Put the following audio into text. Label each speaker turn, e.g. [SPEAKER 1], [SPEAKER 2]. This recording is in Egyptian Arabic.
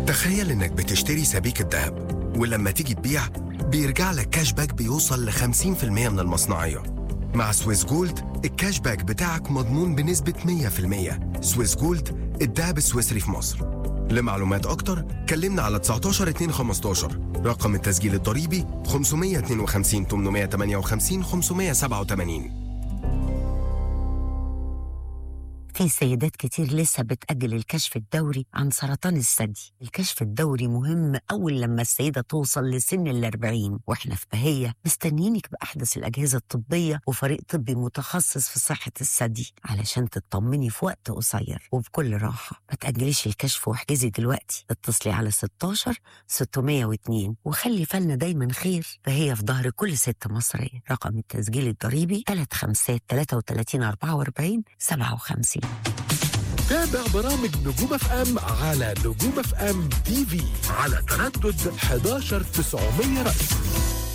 [SPEAKER 1] تخيل إنك بتشتري سبيكة ذهب ولما تيجي تبيع بيرجع لك كاش باك بيوصل ل 50% من المصنعية مع سويس جولد الكاش باك بتاعك مضمون بنسبة 100% سويس جولد الذهب السويسري في مصر لمعلومات أكتر كلمنا على 19 2 15 رقم التسجيل الضريبي 552 858 587
[SPEAKER 2] في سيدات كتير لسه بتأجل الكشف الدوري عن سرطان الثدي الكشف الدوري مهم أول لما السيدة توصل لسن الأربعين وإحنا في بهية مستنيينك بأحدث الأجهزة الطبية وفريق طبي متخصص في صحة الثدي علشان تطمني في وقت قصير وبكل راحة ما تأجليش الكشف واحجزي دلوقتي اتصلي على 16 602 وخلي بالنا دايما خير فهي في ظهر كل ست مصرية رقم التسجيل الضريبي 3 5 33 44 57
[SPEAKER 3] تابع برامج نجوم اف ام على نجوم اف ام تي في على تردد 11900 رأس